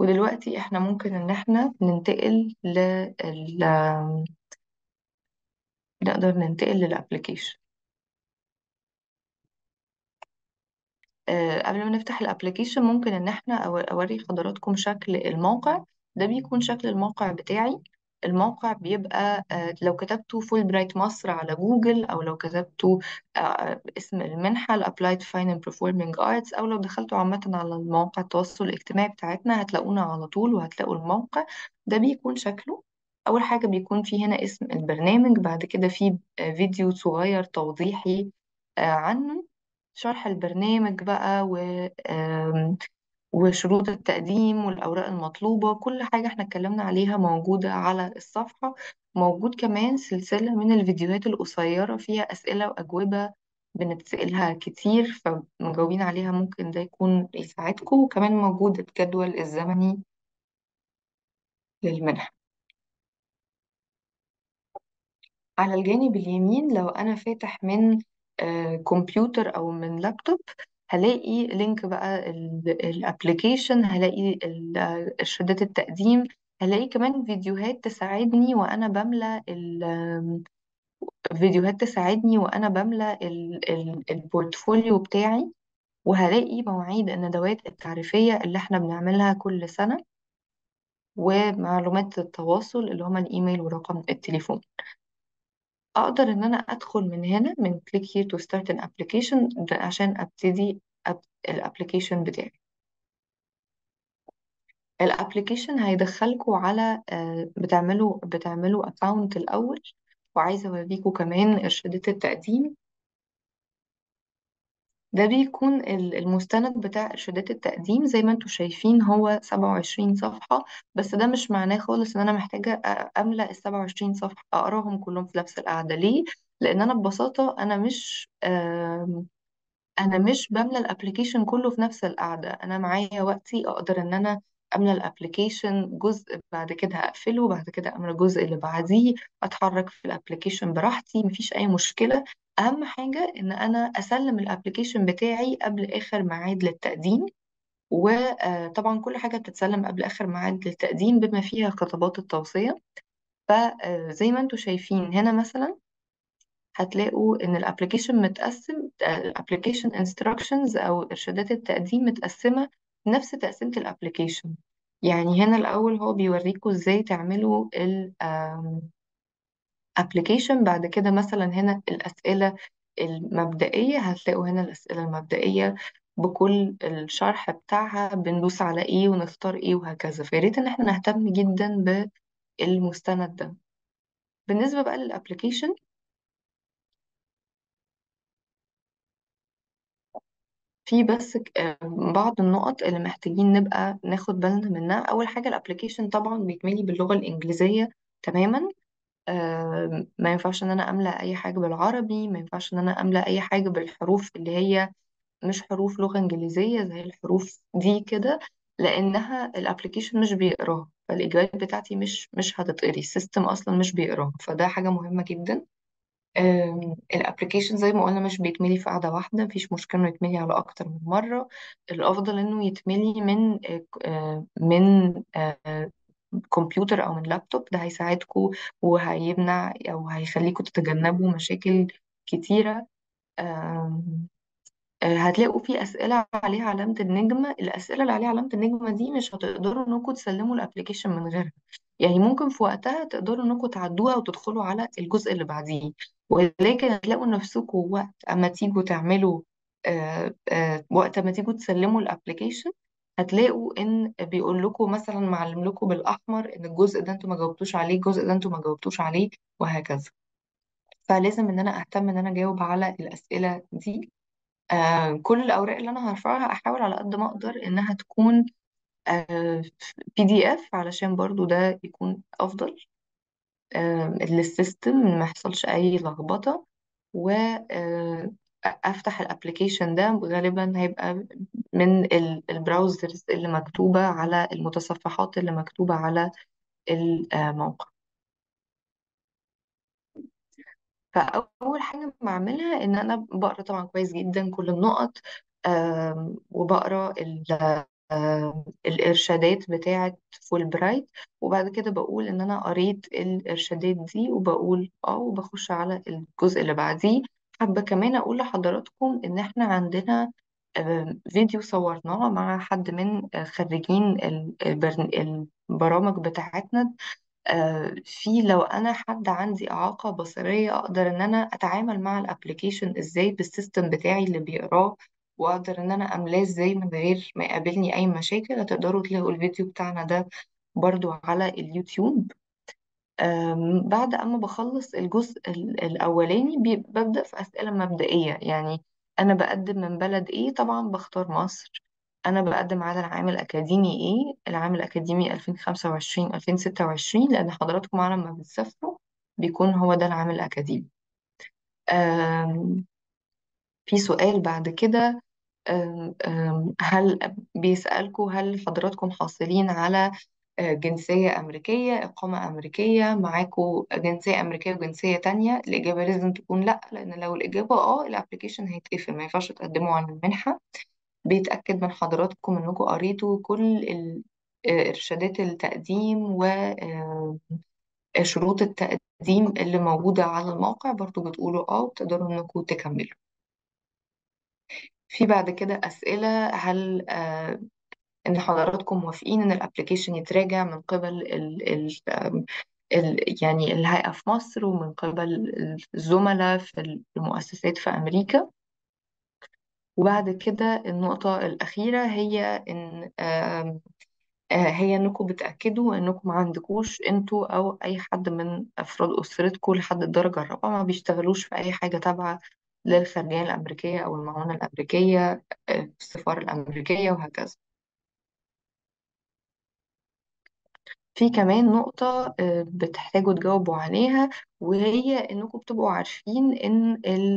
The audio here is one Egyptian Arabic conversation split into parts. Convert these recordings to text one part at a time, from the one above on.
ودلوقتي احنا ممكن ان احنا ننتقل لل نقدر ننتقل للابليكيشن آه، قبل ما نفتح الابليكيشن ممكن ان احنا أو- اوري حضراتكم شكل الموقع ده بيكون شكل الموقع بتاعي الموقع بيبقى آه، لو كتبتوا فول برايت مصر على جوجل او لو كتبتوا آه، اسم المنحة الابلايد فاين اند performing arts او لو دخلتوا عامة على المواقع التواصل الاجتماعي بتاعتنا هتلاقونا على طول وهتلاقوا الموقع ده بيكون شكله اول حاجة بيكون فيه هنا اسم البرنامج بعد كده فيه آه، فيديو صغير توضيحي آه، عنه شرح البرنامج بقى و... آم، وشروط التقديم والأوراق المطلوبة كل حاجة احنا اتكلمنا عليها موجودة على الصفحة موجود كمان سلسلة من الفيديوهات القصيرة فيها أسئلة وأجوبة بنتسألها كتير فمجاوبين عليها ممكن ده يكون يساعدكم وكمان موجود الجدول الزمني للمنحة على الجانب اليمين لو أنا فاتح من آه، كمبيوتر أو من لابتوب هلاقي لينك بقى الابليكيشن هلاقي ال- آه، إرشادات التقديم هلاقي كمان فيديوهات تساعدني وأنا بملى ال- آم، فيديوهات تساعدني وأنا بملى ال- ال- البورتفوليو بتاعي وهلاقي مواعيد الندوات التعريفية اللي احنا بنعملها كل سنة ومعلومات التواصل اللي هما الإيميل ورقم التليفون اقدر ان انا ادخل من هنا من click here to start an application ده عشان ابتدي أب... الابليكيشن بتاعي الابليكيشن هيدخلكوا على آه، بتعملوا بتعملوا اكاونت الاول وعايزه اوريكم كمان ارشادات التقديم ده بيكون ال- المستند بتاع إرشادات التقديم زي ما انتم شايفين هو 27 صفحة بس ده مش معناه خالص ان انا محتاجة أ- املأ ال 27 صفحة اقراهم كلهم في نفس القعدة ليه؟ لان انا ببساطة انا مش آم، انا مش بملى الابليكيشن كله في نفس القعده انا معايا وقتي اقدر ان انا املى الابليكيشن جزء بعد كده اقفله بعد كده املى الجزء اللي بعديه اتحرك في الابليكيشن براحتي مفيش اي مشكله اهم حاجه ان انا اسلم الابليكيشن بتاعي قبل اخر ميعاد للتقديم وطبعا كل حاجه بتتسلم قبل اخر ميعاد للتقديم بما فيها خطابات التوصيه فزي ما انتم شايفين هنا مثلا هتلاقوا ان الابلكيشن متقسم الابلكيشن انستراكشنز او ارشادات التقديم متقسمه نفس تقسيمه الابلكيشن يعني هنا الاول هو بيوريكوا ازاي تعملوا الابلكيشن بعد كده مثلا هنا الاسئله المبدئيه هتلاقوا هنا الاسئله المبدئيه بكل الشرح بتاعها بندوس على ايه ونختار ايه وهكذا فياريت ان احنا نهتم جدا بالمستند ده بالنسبه بقى للابلكيشن في بس ك- آه، بعض النقط اللي محتاجين نبقى ناخد بالنا منها أول حاجة الابليكيشن طبعا بيتملي باللغة الإنجليزية تماما آه، ما ينفعش إن أنا أملأ أي حاجة بالعربي ما ينفعش إن أنا أملأ أي حاجة بالحروف اللي هي مش حروف لغة إنجليزية زي الحروف دي كده لأنها الابليكيشن مش بيقراها فالإجابات بتاعتي مش مش هتتقري السيستم أصلا مش بيقراها فده حاجة مهمة جدا الابلكيشن زي ما قلنا مش بيتملي في قعدة واحدة مفيش مشكلة انه يتملي على أكتر من مرة الأفضل إنه يتملي من آه، آه، من آه، كمبيوتر أو من لابتوب ده هيساعدكم وهيمنع أو هيخليكم تتجنبوا مشاكل كتيرة آم، آه، هتلاقوا في أسئلة عليها علامة النجمة الأسئلة اللي عليها علامة النجمة دي مش هتقدروا إنكم تسلموا الأبليكيشن من غيرها يعني ممكن في وقتها تقدروا إنكم تعدوها وتدخلوا على الجزء اللي بعديه ولكن هتلاقوا نفسكم وقت أما تيجوا تعملوا آه آه وقت ما تيجوا تسلموا الأبليكيشن هتلاقوا إن بيقول لكم مثلا معلم لكم بالأحمر إن الجزء ده أنتوا ما جاوبتوش عليه الجزء ده أنتوا ما جاوبتوش عليه وهكذا فلازم إن أنا أهتم إن أنا أجاوب على الأسئلة دي آه كل الأوراق اللي أنا هرفعها أحاول على قد ما أقدر إنها تكون آه بي دي إف علشان برضو ده يكون أفضل آه للسيستم ما يحصلش أي لخبطة وأفتح الابليكيشن ده غالبا هيبقى من ال- البراوزرز اللي مكتوبة على المتصفحات اللي مكتوبة على الموقع فأول حاجة بعملها إن أنا بقرأ طبعا كويس جدا كل النقط آم، وبقرأ الإرشادات بتاعة فول برايت وبعد كده بقول إن أنا قريت الإرشادات دي وبقول اه وبخش على الجزء اللي بعديه حابة كمان أقول لحضراتكم إن إحنا عندنا آه، فيديو صورناه مع حد من آه، خريجين ال- البرن- البرامج بتاعتنا آه، في لو انا حد عندي اعاقه بصريه اقدر ان انا اتعامل مع الابليكيشن ازاي بالسيستم بتاعي اللي بيقراه واقدر ان انا املاه ازاي من غير ما يقابلني اي مشاكل هتقدروا تلاقوا الفيديو بتاعنا ده برضو على اليوتيوب أم، بعد أما بخلص الجزء ال- الأولاني بي- ببدأ في أسئلة مبدئية يعني أنا بقدم من بلد إيه طبعا بختار مصر أنا بقدم على العام الأكاديمي إيه العام الأكاديمي 2025 2026 لأن حضراتكم على ما بتسافروا بيكون هو ده العام الأكاديمي أم، في سؤال بعد كده أم، أم، هل بيسألكوا هل حضراتكم حاصلين على آه، جنسية أمريكية إقامة أمريكية معاكوا جنسية أمريكية وجنسية تانية الإجابة لازم تكون لأ لأن لو الإجابة آه الأبليكيشن هيتقفل ما ينفعش تقدموا على المنحة بيتأكد من حضراتكم إنكم قريتوا كل ال- آه، إرشادات التقديم وشروط التقديم اللي موجودة على الموقع برضو بتقولوا آه وتقدروا إنكم تكملوا في بعد كده أسئلة هل آه، إن حضراتكم موافقين إن الأبليكيشن يتراجع من قبل ال ال ال يعني الهيئة في مصر ومن قبل الزملاء في المؤسسات في أمريكا وبعد كده النقطة الأخيرة هي إن آم، آه، هي إنكم بتأكدوا إنكم ما عندكوش أنتوا أو أي حد من أفراد أسرتكم لحد الدرجة الرابعة ما بيشتغلوش في أي حاجة تابعة للخارجية الأمريكية أو المعونة الأمريكية آه، السفارة الأمريكية وهكذا في كمان نقطة آه، بتحتاجوا تجاوبوا عليها وهي إنكم بتبقوا عارفين إن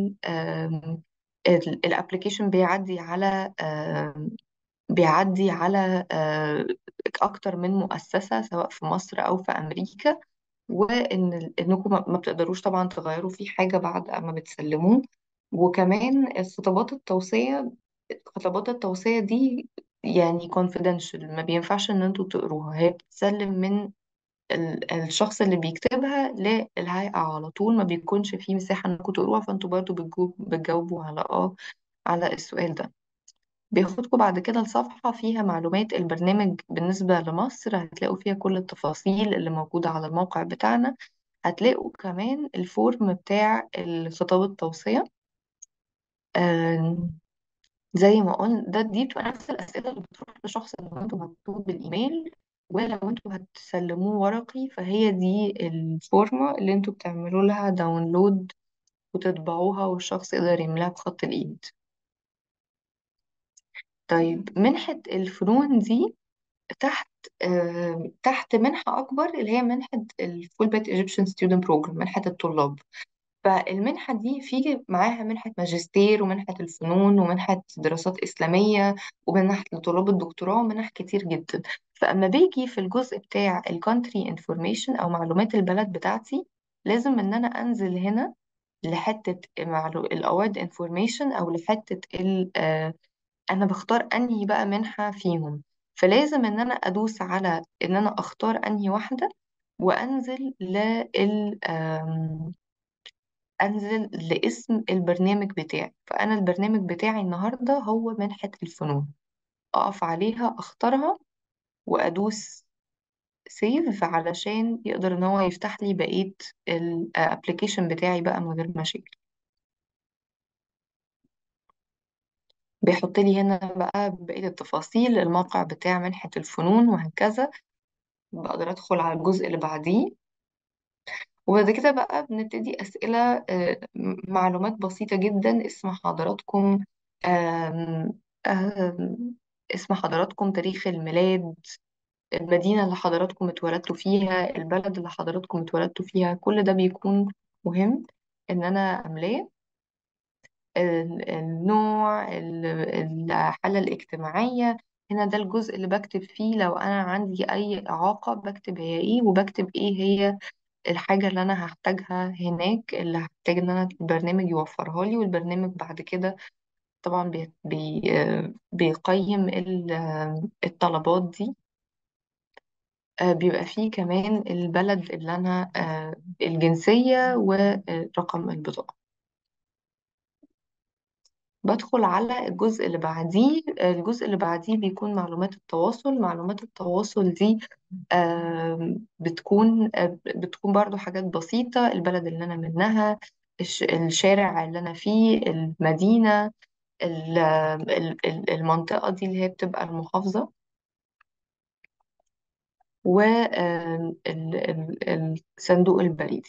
الابلكيشن بيعدي على آم، بيعدي على آه، أكتر من مؤسسة سواء في مصر أو في أمريكا وإن ال- إنكم ما ما بتقدروش طبعا تغيروا فيه حاجة بعد أما بتسلموه وكمان خطابات التوصية خطابات التوصية دي يعني confidential ما بينفعش إن انتوا تقروها هي بتتسلم من ال- الشخص اللي بيكتبها للهيئة على طول ما بيكونش فيه مساحة انكم تقروها فانتوا برضو بتجاوب- بتجاوبوا على اه على السؤال ده بياخدكم بعد كده لصفحة فيها معلومات البرنامج بالنسبة لمصر هتلاقوا فيها كل التفاصيل اللي موجودة على الموقع بتاعنا هتلاقوا كمان الفورم بتاع الخطاب التوصية آم، زي ما قلنا ده دي بتبقى نفس الأسئلة اللي بتروح لشخص لو انتوا هتكتبوا بالإيميل ولو انتوا هتسلموه ورقي فهي دي الفورمة اللي انتوا بتعملوا لها داونلود وتطبعوها والشخص يقدر يملاها بخط الإيد طيب منحة الفنون دي تحت آه، تحت منحة أكبر اللي هي منحة الفول بيت ايجيبشن ستودنت بروجرام منحة الطلاب فالمنحة دي في معاها منحة ماجستير ومنحة الفنون ومنحة دراسات إسلامية ومنحة لطلاب الدكتوراه ومنح كتير جدا فأما باجي في الجزء بتاع الكونتري انفورميشن أو معلومات البلد بتاعتي لازم إن أنا أنزل هنا لحتة معلو... الأوارد انفورميشن أو لحتة ال... آه، أنا بختار أنهي بقى منحة فيهم فلازم إن أنا أدوس على إن أنا أختار أنهي واحدة وأنزل لل آم، انزل لاسم البرنامج بتاعي فانا البرنامج بتاعي النهارده هو منحة الفنون اقف عليها اختارها وادوس سيف علشان يقدر ان هو يفتح لي بقية الابليكيشن بتاعي بقى من غير مشاكل بيحط لي هنا بقى بقية التفاصيل الموقع بتاع منحة الفنون وهكذا بقدر ادخل على الجزء اللي بعديه وبعد كده بقى بنبتدي أسئلة آه، م- معلومات بسيطة جدا اسم حضراتكم آم، آم، اسم حضراتكم تاريخ الميلاد المدينة اللي حضراتكم اتولدتوا فيها البلد اللي حضراتكم اتولدتوا فيها كل ده بيكون مهم إن أنا أملاه ال- النوع ال- الحالة الاجتماعية هنا ده الجزء اللي بكتب فيه لو أنا عندي أي إعاقة بكتب هي إيه وبكتب إيه هي الحاجة اللي أنا هحتاجها هناك اللي هحتاج إن أنا البرنامج يوفرها لي والبرنامج بعد كده طبعا بي بي آه، بيقيم ال- آه، الطلبات دي آه، بيبقى فيه كمان البلد اللي أنا آه، الجنسية ورقم البطاقة بدخل على الجزء اللي بعديه الجزء اللي بعديه بيكون معلومات التواصل معلومات التواصل دي آم، بتكون آه، بتكون برضو حاجات بسيطة البلد اللي أنا منها الش- الشارع اللي أنا فيه المدينة ال- ال- ال- المنطقة دي اللي هي بتبقى المحافظة والصندوق البريدي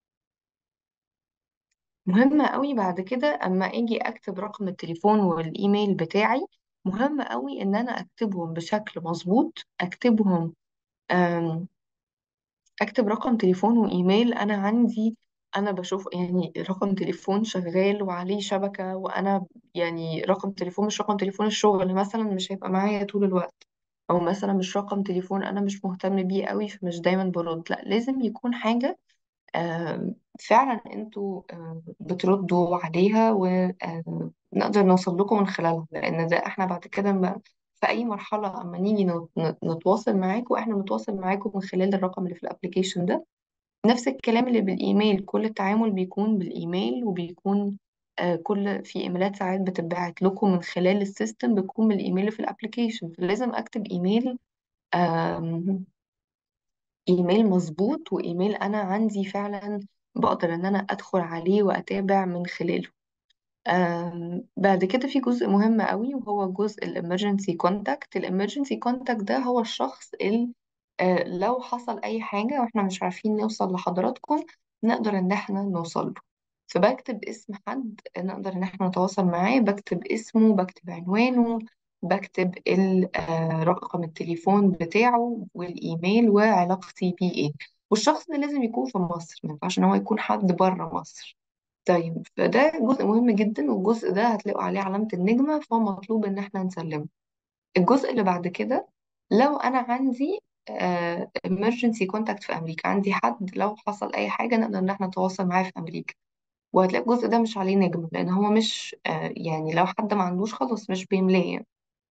مهم قوي بعد كده اما اجي اكتب رقم التليفون والايميل بتاعي مهم قوي ان انا اكتبهم بشكل مظبوط اكتبهم أم، اكتب رقم تليفون وايميل انا عندي انا بشوف يعني رقم تليفون شغال وعليه شبكة وانا يعني رقم تليفون مش رقم تليفون الشغل مثلا مش هيبقى معايا طول الوقت او مثلا مش رقم تليفون انا مش مهتم بيه قوي فمش دايما برد لا لازم يكون حاجة آم، فعلا انتوا آم، بتردوا عليها ونقدر نوصل لكم من خلالها لان ده احنا بعد كده م- في اي مرحله اما نيجي نت- نت- نتواصل معاكم احنا بنتواصل معاكم من خلال الرقم اللي في الابليكيشن ده نفس الكلام اللي بالايميل كل التعامل بيكون بالايميل وبيكون آه، كل في ايميلات ساعات بتتبعت لكم من خلال السيستم بتكون بالايميل اللي في الابليكيشن فلازم اكتب ايميل آم، ايميل مظبوط وايميل انا عندي فعلا بقدر ان انا ادخل عليه واتابع من خلاله آم، بعد كده في جزء مهم قوي وهو جزء الامرجنسي كونتاكت الامرجنسي كونتاكت ده هو الشخص اللي آه، لو حصل اي حاجة واحنا مش عارفين نوصل لحضراتكم نقدر ان احنا نوصل له فبكتب اسم حد نقدر ان احنا نتواصل معاه بكتب اسمه بكتب عنوانه بكتب ال- آه، رقم التليفون بتاعه والايميل وعلاقتي بيه ايه والشخص ده لازم يكون في مصر ما ينفعش ان هو يكون حد بره مصر طيب فده جزء مهم جدا والجزء ده هتلاقوا عليه علامة النجمة فهو مطلوب ان احنا نسلمه الجزء اللي بعد كده لو انا عندي آه، emergency contact في امريكا عندي حد لو حصل اي حاجة نقدر ان احنا نتواصل معاه في امريكا وهتلاقي الجزء ده مش عليه نجم لان هو مش آه، يعني لو حد ما عندوش خلاص مش بيملاه يعني.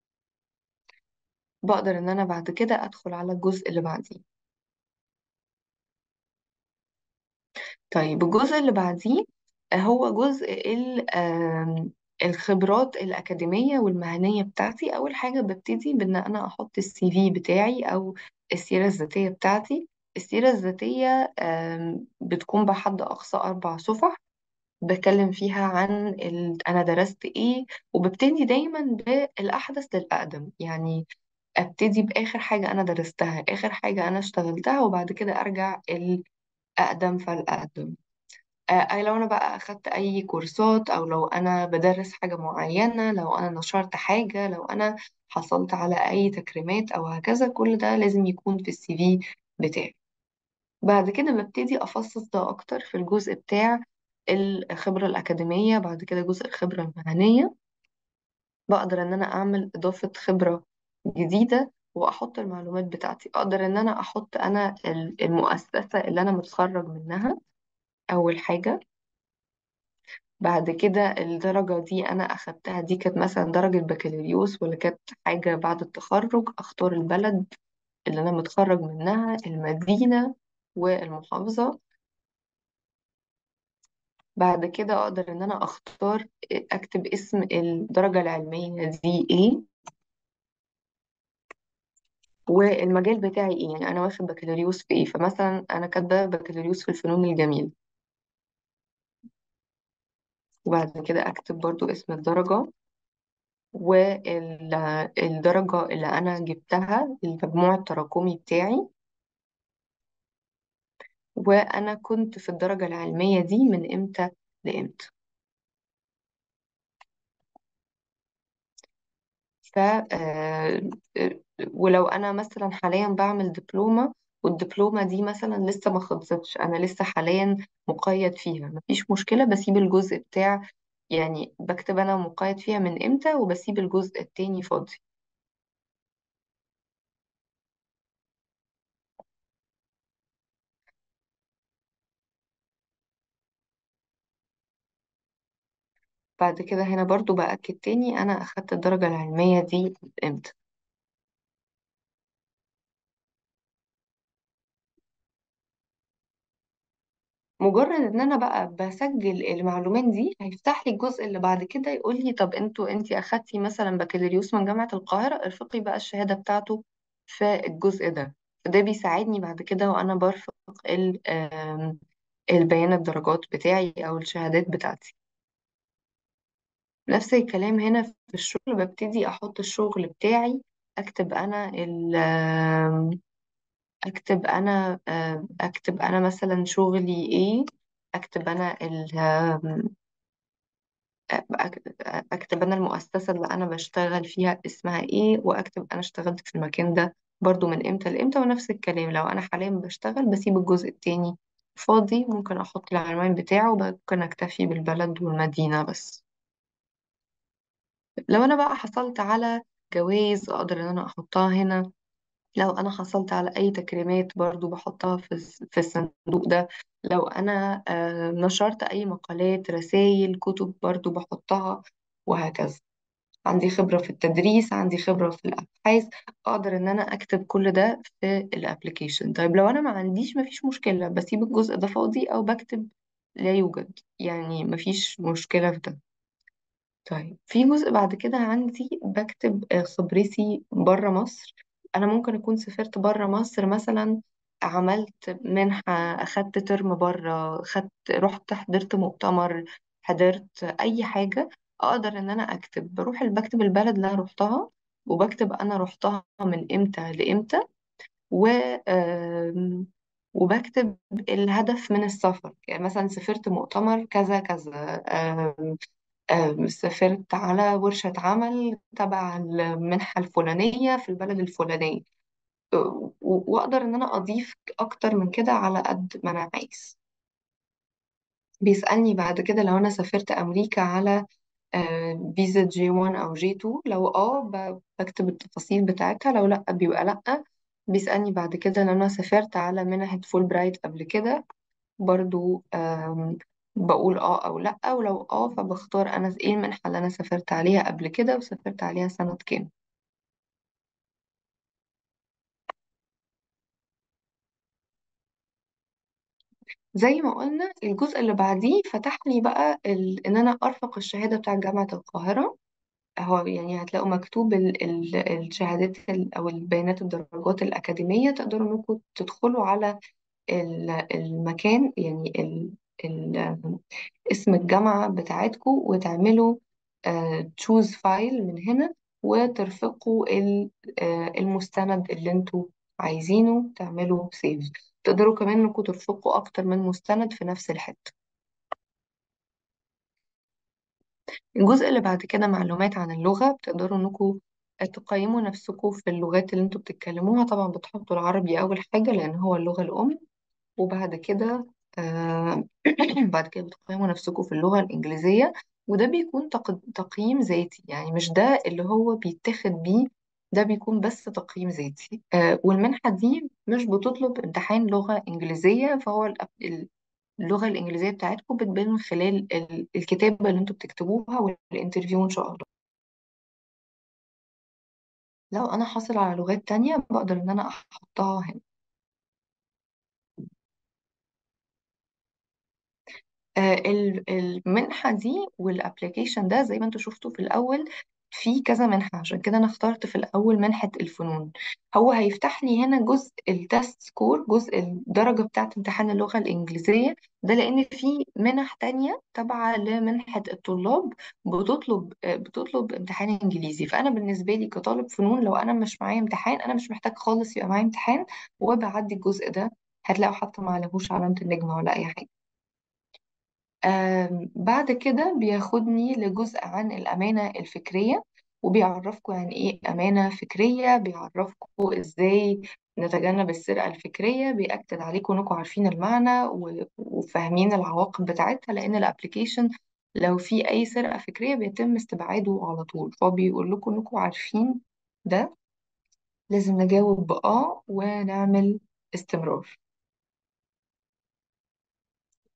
بقدر ان انا بعد كده ادخل على الجزء اللي بعديه طيب الجزء اللي بعديه هو جزء ال- آم، الخبرات الأكاديمية والمهنية بتاعتي أول حاجة ببتدي بإن أنا أحط السي في بتاعي أو السيرة الذاتية بتاعتي السيرة الذاتية آم، بتكون بحد أقصى أربع صفح بتكلم فيها عن ال... أنا درست إيه وببتدي دايما بالأحدث للأقدم يعني أبتدي بآخر حاجة أنا درستها آخر حاجة أنا اشتغلتها وبعد كده أرجع الأقدم فالأقدم آه، أي لو أنا بقى أخدت أي كورسات أو لو أنا بدرس حاجة معينة لو أنا نشرت حاجة لو أنا حصلت على أي تكريمات أو هكذا كل ده لازم يكون في السي في بتاعي بعد كده ببتدي أفصص ده أكتر في الجزء بتاع الخبرة الأكاديمية بعد كده جزء الخبرة المهنية بقدر إن أنا أعمل إضافة خبرة جديدة وأحط المعلومات بتاعتي أقدر إن أنا أحط أنا المؤسسة اللي أنا متخرج منها أول حاجة بعد كده الدرجة دي أنا أخدتها دي كانت مثلا درجة بكالوريوس ولا كانت حاجة بعد التخرج أختار البلد اللي أنا متخرج منها المدينة والمحافظة بعد كده أقدر إن أنا أختار أكتب اسم الدرجة العلمية دي إيه والمجال بتاعي إيه يعني أنا واخد بكالوريوس في إيه فمثلا أنا كاتبة بكالوريوس في الفنون الجميلة وبعد كده أكتب برضو اسم الدرجة والدرجة اللي أنا جبتها المجموع التراكمي بتاعي وأنا كنت في الدرجة العلمية دي من إمتى لإمتى ف آه، آه، ولو أنا مثلا حاليا بعمل دبلومة والدبلومة دي مثلا لسه ما خلصتش أنا لسه حاليا مقيد فيها مفيش مشكلة بسيب الجزء بتاع يعني بكتب أنا مقيد فيها من إمتى وبسيب الجزء التاني فاضي بعد كده هنا برضو بأكد تاني أنا أخدت الدرجة العلمية دي إمتى مجرد ان انا بقى بسجل المعلومات دي هيفتح لي الجزء اللي بعد كده يقول لي طب انتوا انتي اخدتي مثلا بكالوريوس من جامعة القاهرة ارفقي بقى الشهادة بتاعته في الجزء ده فده بيساعدني بعد كده وانا برفق ال- آم، البيان الدرجات بتاعي او الشهادات بتاعتي نفس الكلام هنا في الشغل ببتدي احط الشغل بتاعي اكتب انا ال آم، اكتب انا آم، اكتب انا مثلا شغلي ايه اكتب انا أك- اكتب انا المؤسسة اللي انا بشتغل فيها اسمها ايه واكتب انا اشتغلت في المكان ده برضو من امتى لامتى ونفس الكلام لو انا حاليا بشتغل بسيب الجزء التاني فاضي ممكن احط العنوان بتاعه ممكن اكتفي بالبلد والمدينة بس لو انا بقى حصلت على جوائز اقدر ان انا احطها هنا لو انا حصلت على اي تكريمات برضو بحطها في الس- في الصندوق ده لو انا آه، نشرت اي مقالات رسائل كتب برضو بحطها وهكذا عندي خبرة في التدريس عندي خبرة في الأبحاث أقدر إن أنا أكتب كل ده في الابليكيشن طيب لو أنا ما عنديش مفيش مشكلة بسيب الجزء ده فاضي أو بكتب لا يوجد يعني مفيش مشكلة في ده طيب في جزء بعد كده عندي بكتب آه، خبرتي بره مصر أنا ممكن أكون سافرت بره مصر مثلا عملت منحة أخدت ترم بره خدت رحت حضرت مؤتمر حضرت أي حاجة أقدر إن أنا أكتب بروح بكتب البلد اللي أنا رحتها وبكتب أنا رحتها من إمتى لإمتى و آم، وبكتب الهدف من السفر يعني مثلا سافرت مؤتمر كذا كذا آم، سافرت على ورشة عمل تبع المنحة الفلانية في البلد الفلانية و- وأقدر إن أنا أضيف أكتر من كده على قد ما أنا عايز بيسألني بعد كده لو أنا سافرت أمريكا على آه، فيزا جي 1 أو جي 2 لو آه ب- بكتب التفاصيل بتاعتها لو لأ بيبقى لأ بيسألني بعد كده لو أنا سافرت على منحة فول برايت قبل كده برضو آم، بقول اه او لا ولو اه فبختار انا ايه المنحة اللي انا سافرت عليها قبل كده وسافرت عليها سنة كام زي ما قلنا الجزء اللي بعديه فتح لي بقى ال... ان انا ارفق الشهادة بتاع جامعة القاهرة هو يعني هتلاقوا مكتوب ال... ال... الشهادات ال... او البيانات الدرجات الأكاديمية تقدروا انكم تدخلوا على ال- المكان يعني ال... ال... اسم الجامعة بتاعتكم وتعملوا تشوز فايل من هنا وترفقوا ال- آه، المستند اللي انتوا عايزينه تعملوا سيف تقدروا كمان انكم ترفقوا اكتر من مستند في نفس الحتة الجزء اللي بعد كده معلومات عن اللغة بتقدروا انكم تقيموا نفسكم في اللغات اللي انتوا بتتكلموها طبعا بتحطوا العربي اول حاجة لان هو اللغة الام وبعد كده آه بعد كده بتقيموا نفسكم في اللغة الإنجليزية وده بيكون تق- تقييم ذاتي يعني مش ده اللي هو بيتاخد بيه ده بيكون بس تقييم ذاتي آه والمنحة دي مش بتطلب امتحان لغة إنجليزية فهو الأب- اللغة الإنجليزية بتاعتكم بتبان من خلال ال- الكتابة اللي انتوا بتكتبوها والانترفيو إن شاء الله لو أنا حاصل على لغات تانية بقدر إن أنا أحطها هنا آه، ال- المنحة دي والابليكيشن ده زي ما انتوا شفتوا في الأول في كذا منحة عشان كده أنا اخترت في الأول منحة الفنون هو هيفتح لي هنا جزء التست سكور جزء الدرجة بتاعة امتحان اللغة الإنجليزية ده لأن في منح تانية تابعة لمنحة الطلاب بتطلب آه، بتطلب امتحان إنجليزي فأنا بالنسبة لي كطالب فنون لو أنا مش معايا امتحان أنا مش محتاج خالص يبقى معايا امتحان وبعدي الجزء ده هتلاقوا حتى ما عليهوش علامة النجمة ولا أي حاجة آم، بعد كده بياخدني لجزء عن الأمانة الفكرية وبيعرفكم يعني إيه أمانة فكرية بيعرفكم إزاي نتجنب السرقة الفكرية بيأكد عليكم إنكم عارفين المعنى و- وفاهمين العواقب بتاعتها لأن الأبليكيشن لو في أي سرقة فكرية بيتم استبعاده على طول فهو بيقول لكم إنكم عارفين ده لازم نجاوب بآه ونعمل استمرار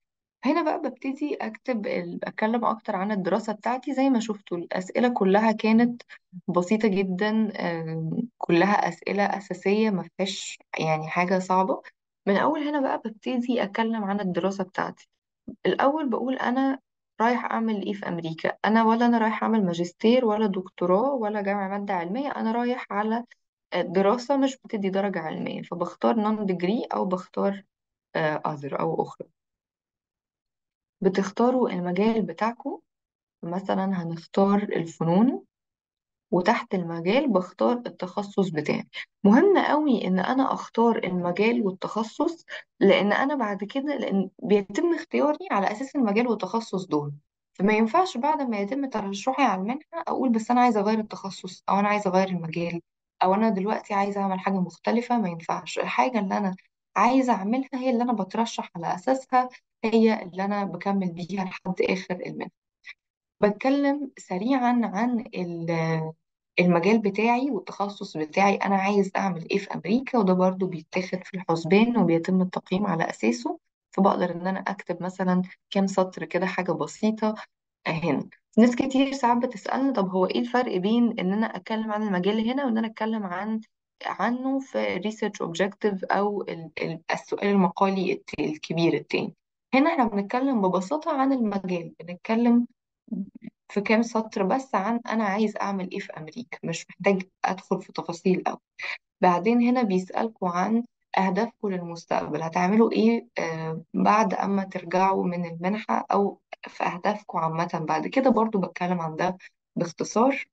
هنا بقى ببتدي أكتب ال- أتكلم أكتر عن الدراسة بتاعتي زي ما شفتوا الأسئلة كلها كانت بسيطة جدا آم، كلها أسئلة أساسية ما فيهاش يعني حاجة صعبة من أول هنا بقى ببتدي أتكلم عن الدراسة بتاعتي الأول بقول أنا رايح أعمل إيه في أمريكا أنا ولا أنا رايح أعمل ماجستير ولا دكتوراه ولا جامعة مادة علمية أنا رايح على دراسة مش بتدي درجة علمية فبختار نون ديجري أو بختار أذر أو أخرى بتختاروا المجال بتاعكم مثلا هنختار الفنون وتحت المجال بختار التخصص بتاعي مهم قوي ان انا اختار المجال والتخصص لان انا بعد كده لان بيتم اختياري على اساس المجال والتخصص دول فما ينفعش بعد ما يتم ترشحي على المنحة اقول بس انا عايزة اغير التخصص او انا عايزة اغير المجال او انا دلوقتي عايزة اعمل حاجة مختلفة ما ينفعش الحاجة اللي انا عايزة اعملها هي اللي انا بترشح على اساسها هي اللي انا بكمل بيها لحد اخر المنحة بتكلم سريعا عن ال- المجال بتاعي والتخصص بتاعي أنا عايز أعمل إيه في أمريكا وده برضو بيتاخد في الحسبان وبيتم التقييم على أساسه فبقدر إن أنا أكتب مثلا كام سطر كده حاجة بسيطة هنا ناس كتير ساعات بتسألني طب هو إيه الفرق بين إن أنا أتكلم عن المجال هنا وإن أنا أتكلم عن عنه في research objective أو ال- ال- السؤال المقالي الت- الكبير التاني هنا احنا بنتكلم ببساطة عن المجال بنتكلم في كام سطر بس عن أنا عايز أعمل إيه في أمريكا مش محتاج أدخل في تفاصيل أوي بعدين هنا بيسألكوا عن أهدافكم للمستقبل هتعملوا إيه آه بعد أما ترجعوا من المنحة أو في أهدافكم عامة بعد كده برضو بتكلم عن ده باختصار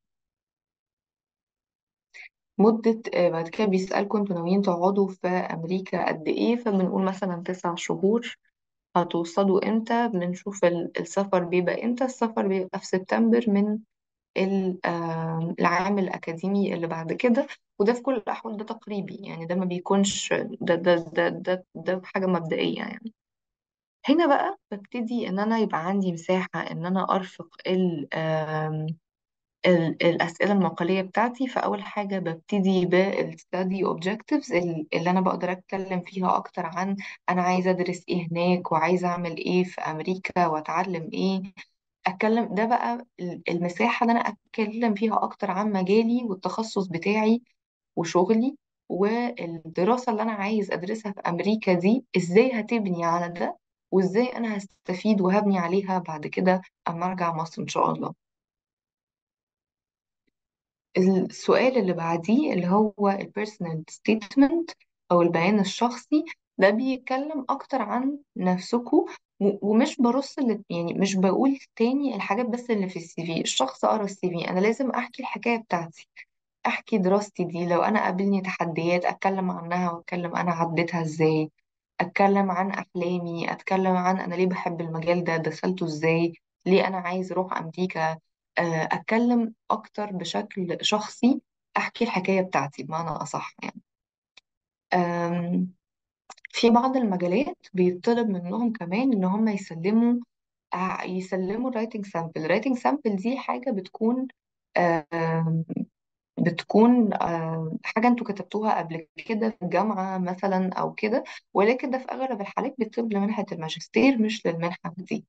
مدة آه بعد كده بيسألكوا انتوا ناويين تقعدوا في أمريكا قد إيه فبنقول مثلا تسع شهور هتوصلوا إمتى بنشوف ال- السفر بيبقى إمتى السفر بيبقى في سبتمبر من ال- آه، العام الأكاديمي اللي بعد كده وده في كل الأحوال ده تقريبي يعني ده ما بيكونش ده ده ده ده, ده حاجة مبدئية يعني هنا بقى ببتدي إن أنا يبقى عندي مساحة إن أنا أرفق ال آم، ال- الأسئلة المقالية بتاعتي فأول حاجة ببتدي بالستادي objectives ال- اللي أنا بقدر أتكلم فيها أكتر عن أنا عايزة أدرس إيه هناك وعايزة أعمل إيه في أمريكا وأتعلم إيه اتكلم ده بقى ال- المساحة اللي انا اتكلم فيها اكتر عن مجالي والتخصص بتاعي وشغلي والدراسة اللي انا عايز ادرسها في امريكا دي ازاي هتبني على ده وازاي انا هستفيد وهبني عليها بعد كده اما ارجع مصر ان شاء الله السؤال اللي بعديه اللي هو البيرسونال ستيتمنت او البيان الشخصي ده بيتكلم اكتر عن نفسكم و- ومش برص اللي يعني مش بقول تاني الحاجات بس اللي في السي في الشخص قرا السي في انا لازم احكي الحكايه بتاعتي احكي دراستي دي لو انا قابلني تحديات اتكلم عنها واتكلم انا عديتها ازاي اتكلم عن احلامي اتكلم عن انا ليه بحب المجال ده دخلته ازاي ليه انا عايز اروح امريكا آه، اتكلم اكتر بشكل شخصي احكي الحكايه بتاعتي بمعنى اصح يعني آم، في بعض المجالات بيطلب منهم كمان ان هم يسلموا ع- يسلموا الرايتنج سامبل الرايتنج سامبل دي حاجه بتكون آم، بتكون آم، حاجه انتوا كتبتوها قبل كده في الجامعه مثلا او كده ولكن ده في اغلب الحالات بيطلب لمنحه الماجستير مش للمنحه دي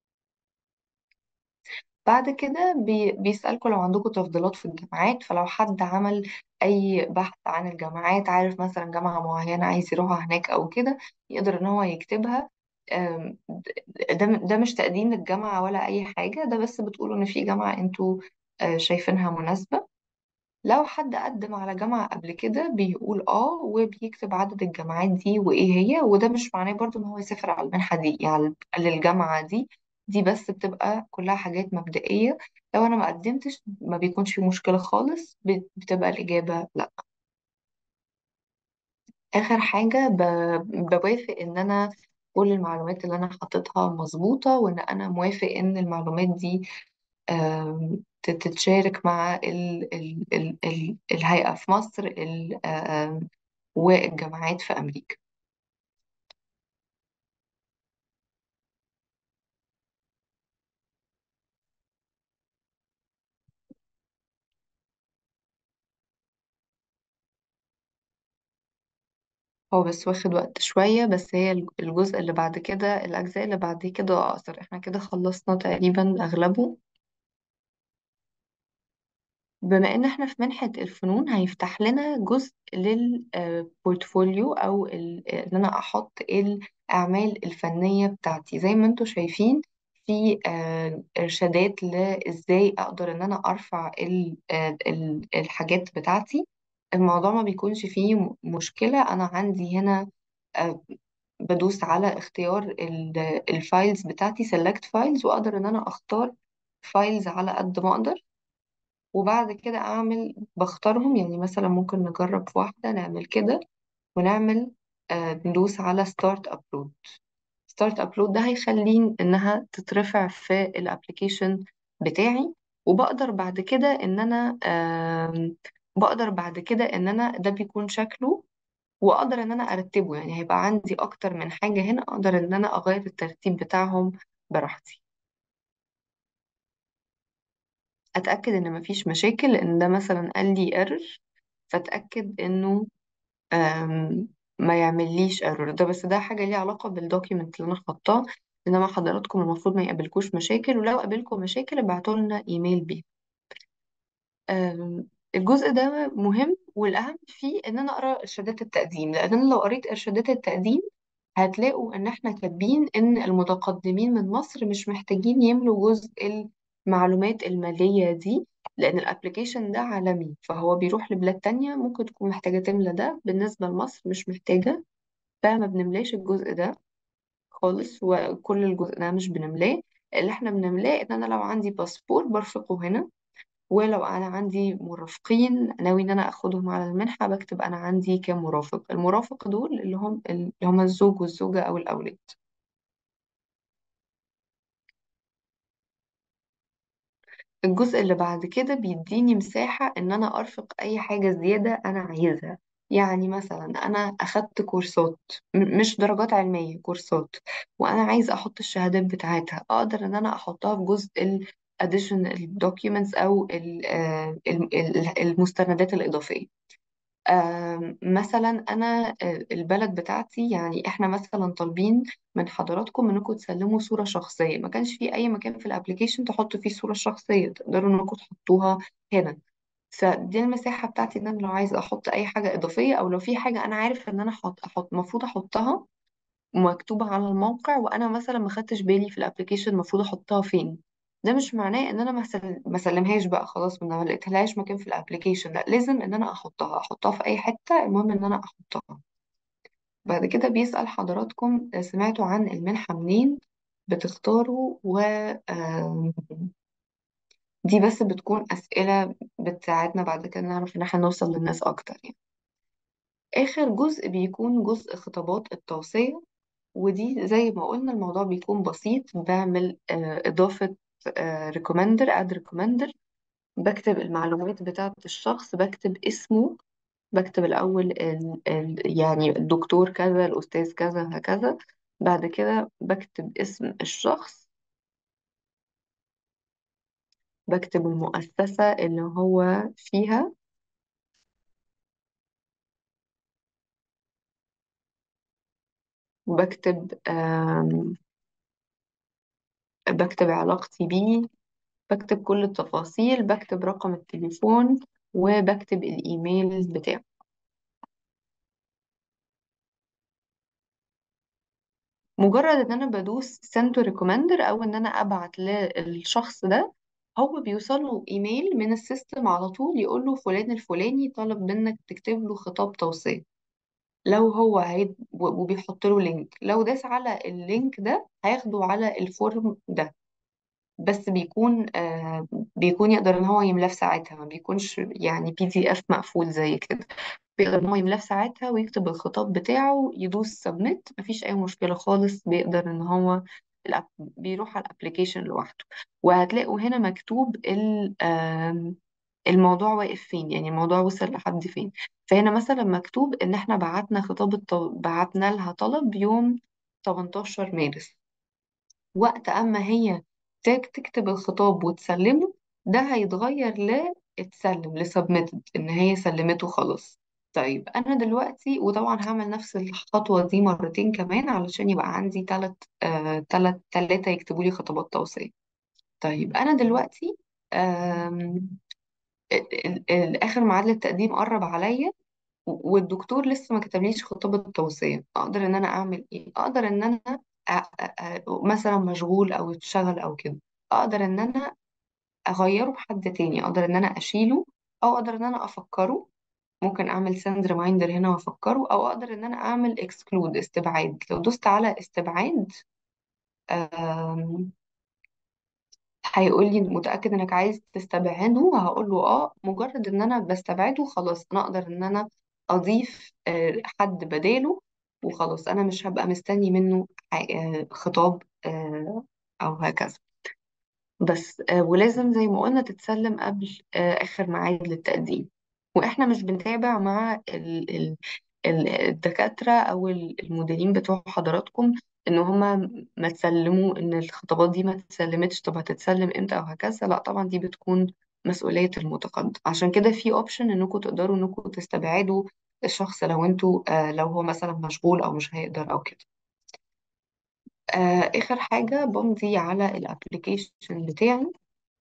بعد كده بي بيسألكوا لو عندكم تفضيلات في الجامعات فلو حد عمل أي بحث عن الجامعات عارف مثلا جامعة معينة عايز يروحها هناك أو كده يقدر إن هو يكتبها أم، ده ده مش تقديم للجامعة ولا أي حاجة ده بس بتقولوا إن في جامعة أنتوا آه، شايفينها مناسبة لو حد قدم على جامعة قبل كده بيقول اه وبيكتب عدد الجامعات دي وايه هي وده مش معناه برضو ان هو يسافر على المنحة دي يعني للجامعة دي دي بس بتبقى كلها حاجات مبدئية لو انا ما قدمتش ما بيكونش في مشكلة خالص بت- بتبقى الإجابة لا آخر حاجة ب- بوافق ان انا كل المعلومات اللي انا حاططها مظبوطة وان انا موافق ان المعلومات دي آم، تتشارك مع ال ال ال ال الهيئة في مصر ال- آم، والجامعات في أمريكا هو بس واخد وقت شوية بس هي الج- الجزء اللي بعد كده الأجزاء اللي بعد كده أقصر احنا كده خلصنا تقريبا أغلبه بما ان احنا في منحة الفنون هيفتح لنا جزء للبورتفوليو او ال- ان انا احط الاعمال الفنية بتاعتي زي ما انتم شايفين في آه، ارشادات لازاي اقدر ان انا ارفع ال- آه، ال- الحاجات بتاعتي الموضوع ما بيكونش فيه م- مشكلة انا عندي هنا آه، بدوس على اختيار ال- الفايلز بتاعتي select files واقدر ان انا اختار فايلز على قد ما اقدر وبعد كده اعمل بختارهم يعني مثلا ممكن نجرب في واحدة نعمل كده ونعمل آه ندوس على ستارت ابلود ستارت ابلود ده هيخلين انها تترفع في الابليكيشن بتاعي وبقدر بعد كده ان انا آم، بقدر بعد كده ان انا ده بيكون شكله واقدر ان انا ارتبه يعني هيبقى عندي اكتر من حاجة هنا اقدر ان انا اغير الترتيب بتاعهم براحتي اتاكد ان مفيش مشاكل لان ده مثلا قال لي ايرور فاتاكد انه أم، ما يعمليش ايرور ده بس ده حاجه ليها علاقه بالدوكيمنت اللي انا حاطاه انما حضراتكم المفروض ما يقابلكوش مشاكل ولو قابلكم مشاكل ابعتوا لنا ايميل بيها أم، الجزء ده مهم والاهم فيه ان انا اقرا ارشادات التقديم لان انا لو قريت ارشادات التقديم هتلاقوا ان احنا كاتبين ان المتقدمين من مصر مش محتاجين يملوا جزء المعلومات المالية دي لان الابليكيشن ده عالمي فهو بيروح لبلاد تانية ممكن تكون محتاجة تملى ده بالنسبة لمصر مش محتاجة فما بنملاش الجزء ده خالص وكل الجزء ده مش بنملاه اللي احنا بنملاه ان انا لو عندي باسبور برفقه هنا ولو انا عندي مرافقين ناوي ان انا اخدهم على المنحة بكتب انا عندي كام مرافق المرافق دول اللي هم اللي هم الزوج والزوجة او الاولاد الجزء اللي بعد كده بيديني مساحة إن أنا أرفق أي حاجة زيادة أنا عايزها يعني مثلا أنا أخدت كورسات م- مش درجات علمية كورسات وأنا عايزة أحط الشهادات بتاعتها أقدر إن أنا أحطها في جزء ال additional documents أو ال- آه، ال- ال- المستندات الإضافية آم، مثلا انا آه، البلد بتاعتي يعني احنا مثلا طالبين من حضراتكم انكم تسلموا صورة شخصية ما كانش في اي مكان في الابليكيشن تحطوا فيه صورة شخصية تقدروا انكم تحطوها هنا فدي المساحة بتاعتي ان انا لو عايزة احط اي حاجة اضافية او لو في حاجة انا عارف ان انا احط احط المفروض احطها مكتوبة على الموقع وانا مثلا ما خدتش بالي في الابليكيشن المفروض احطها فين ده مش معناه ان انا ما سل- ما سلمهاش بقى خلاص ما لقيتلهاش مكان في الابليكيشن لا لازم ان انا احطها احطها في اي حتة المهم ان انا احطها بعد كده بيسأل حضراتكم آه، سمعتوا عن المنحة منين بتختاروا و آم، دي بس بتكون أسئلة بتساعدنا بعد كده نعرف ان احنا نوصل للناس اكتر يعني آخر جزء بيكون جزء خطابات التوصية ودي زي ما قلنا الموضوع بيكون بسيط بعمل آه، إضافة ريكومندر اد ريكومندر بكتب المعلومات بتاعة الشخص بكتب اسمه بكتب الأول ال ال يعني الدكتور كذا الأستاذ كذا هكذا بعد كده بكتب اسم الشخص بكتب المؤسسة اللي هو فيها بكتب آم، بكتب علاقتي بيه بكتب كل التفاصيل بكتب رقم التليفون وبكتب الإيميل بتاعه مجرد ان انا بدوس send to recommender او ان انا ابعت للشخص ده هو بيوصل له ايميل من السيستم على طول يقول له فلان الفلاني طلب منك تكتب له خطاب توصية لو هو هيد وبيحط له لينك لو داس على اللينك ده هياخده على الفورم ده بس بيكون آه بيكون يقدر ان هو يملاه في ساعتها ما بيكونش يعني بي دي اف مقفول زي كده بيقدر ان هو يملاه في ساعتها ويكتب الخطاب بتاعه يدوس سبميت مفيش اي مشكلة خالص بيقدر ان هو الأب- بيروح على الابليكيشن لوحده وهتلاقوا هنا مكتوب ال آم، الموضوع واقف فين يعني الموضوع وصل لحد فين فهنا مثلا مكتوب ان احنا بعتنا خطاب الط... بعتنا لها طلب يوم 18 مارس وقت اما هي تك- تكتب الخطاب وتسلمه ده هيتغير ل اتسلم لسبميتد ان هي سلمته خلاص طيب انا دلوقتي وطبعا هعمل نفس الخطوه دي مرتين كمان علشان يبقى عندي ثلاث آه ثلاث ثلاثه يكتبوا لي خطابات توصيه طيب انا دلوقتي آم، ال- ال- ال- اخر ميعاد للتقديم قرب عليا و- والدكتور لسه ما كتبليش خطابه توصيه اقدر ان انا اعمل ايه اقدر ان انا أ- أ- أ- مثلا مشغول او اتشغل او كده اقدر ان انا اغيره بحد تاني اقدر ان انا اشيله او اقدر ان انا افكره ممكن اعمل سند ريمايندر هنا وافكره او اقدر ان انا اعمل اكسكلود استبعاد لو دوست على استبعاد آم، هيقول لي متأكد انك عايز تستبعده هقول له اه مجرد ان انا بستبعده خلاص انا اقدر ان انا اضيف آه، حد بداله وخلاص انا مش هبقى مستني منه ح- آه، خطاب آه، او هكذا بس آه، ولازم زي ما قلنا تتسلم قبل آه، آخر ميعاد للتقديم وإحنا مش بنتابع مع ال- ال- ال- الدكاترة أو ال- المديرين بتوع حضراتكم إن هما ما تسلموا إن الخطابات دي ما تسلمتش طب هتتسلم إمتى أو هكذا لا طبعا دي بتكون مسؤولية المتقدم عشان كده في أوبشن إنكم تقدروا إنكم تستبعدوا الشخص لو انتوا آه، لو هو مثلا مشغول أو مش هيقدر أو كده آه، آخر حاجة بمضي على الابليكيشن بتاعي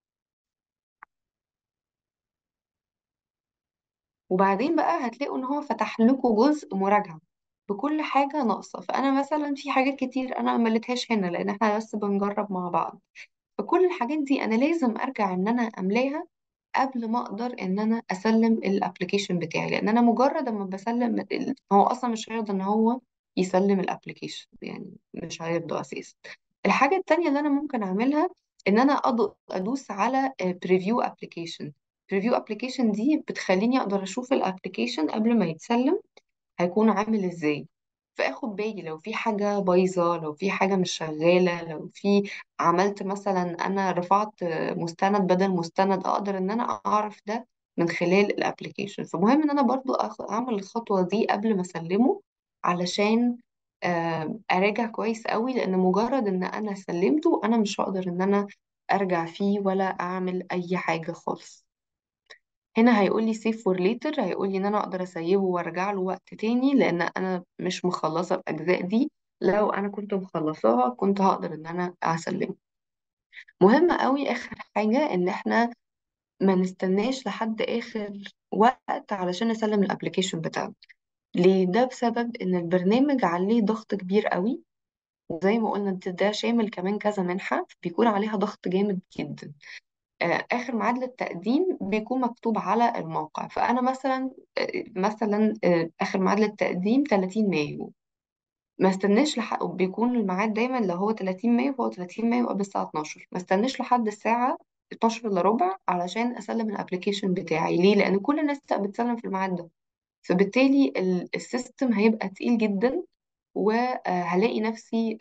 وبعدين بقى هتلاقوا ان هو فتح لكم جزء مراجعة بكل حاجة ناقصة فأنا مثلا في حاجات كتير أنا ما مليتهاش هنا لأن احنا بس بنجرب مع بعض فكل الحاجات دي أنا لازم أرجع إن أنا أملاها قبل ما أقدر إن أنا أسلم الأبليكيشن بتاعي لأن أنا مجرد ما بسلم ال- هو أصلا مش هيرضى إن هو يسلم الأبليكيشن يعني مش هيرضى أساسا الحاجة التانية اللي أنا ممكن أعملها إن أنا أض- أدوس على بريفيو أبليكيشن بريفيو أبليكيشن دي بتخليني أقدر أشوف الأبليكيشن قبل ما يتسلم هيكون عامل إزاي فاخد بالي لو في حاجة بايظة لو في حاجة مش شغالة لو في عملت مثلا أنا رفعت مستند بدل مستند أقدر إن أنا أعرف ده من خلال الابليكيشن فمهم إن أنا برضو أخ- أعمل الخطوة دي قبل ما أسلمه علشان آم، أراجع كويس قوي لأن مجرد إن أنا سلمته أنا مش هقدر إن أنا أرجع فيه ولا أعمل أي حاجة خالص هنا هيقول لي سيف فور ليتر هيقول لي ان انا اقدر اسيبه وارجع له وقت تاني لان انا مش مخلصه الاجزاء دي لو انا كنت مخلصاها كنت هقدر ان انا اسلمه مهم قوي اخر حاجه ان احنا ما نستناش لحد اخر وقت علشان نسلم الابليكيشن بتاعنا ليه ده بسبب ان البرنامج عليه ضغط كبير قوي وزي ما قلنا ده ده شامل كمان كذا منحة بيكون عليها ضغط جامد جدا آه، آخر ميعاد للتقديم بيكون مكتوب على الموقع فأنا مثلا آه، مثلا آه، آخر ميعاد للتقديم 30 مايو ما استناش لحق بيكون الميعاد دايما لو هو 30 مايو فهو 30 مايو قبل الساعة 12 ما استناش لحد الساعة 12 الا ربع علشان اسلم الابلكيشن بتاعي ليه لان كل الناس بتسلم في الميعاد ده فبالتالي ال- السيستم هيبقى تقيل جدا وهلاقي نفسي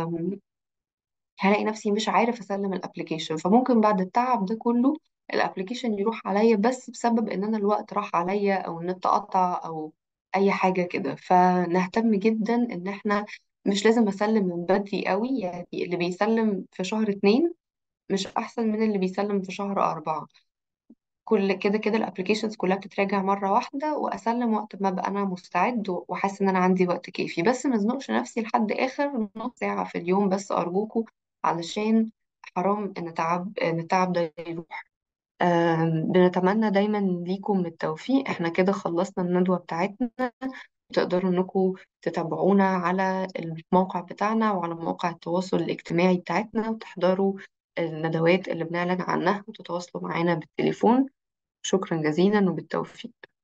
هلاقي نفسي مش عارف اسلم الابليكيشن فممكن بعد التعب ده كله الابليكيشن يروح عليا بس بسبب ان انا الوقت راح عليا او النت قطع او اي حاجة كده فنهتم جدا ان احنا مش لازم اسلم من بدري قوي يعني اللي بيسلم في شهر اتنين مش احسن من اللي بيسلم في شهر اربعة كل كده كده الابليكيشنز كلها بتتراجع مرة واحدة واسلم وقت ما ابقى انا مستعد وحاسس ان انا عندي وقت كافي بس ما ازنقش نفسي لحد اخر نص ساعة في اليوم بس ارجوكوا علشان حرام ان تعب ان التعب ده يروح آم، بنتمنى دايما ليكم التوفيق احنا كده خلصنا الندوة بتاعتنا تقدروا انكم تتابعونا على الموقع بتاعنا وعلى مواقع التواصل الاجتماعي بتاعتنا وتحضروا الندوات اللي بنعلن عنها وتتواصلوا معانا بالتليفون شكرا جزيلا وبالتوفيق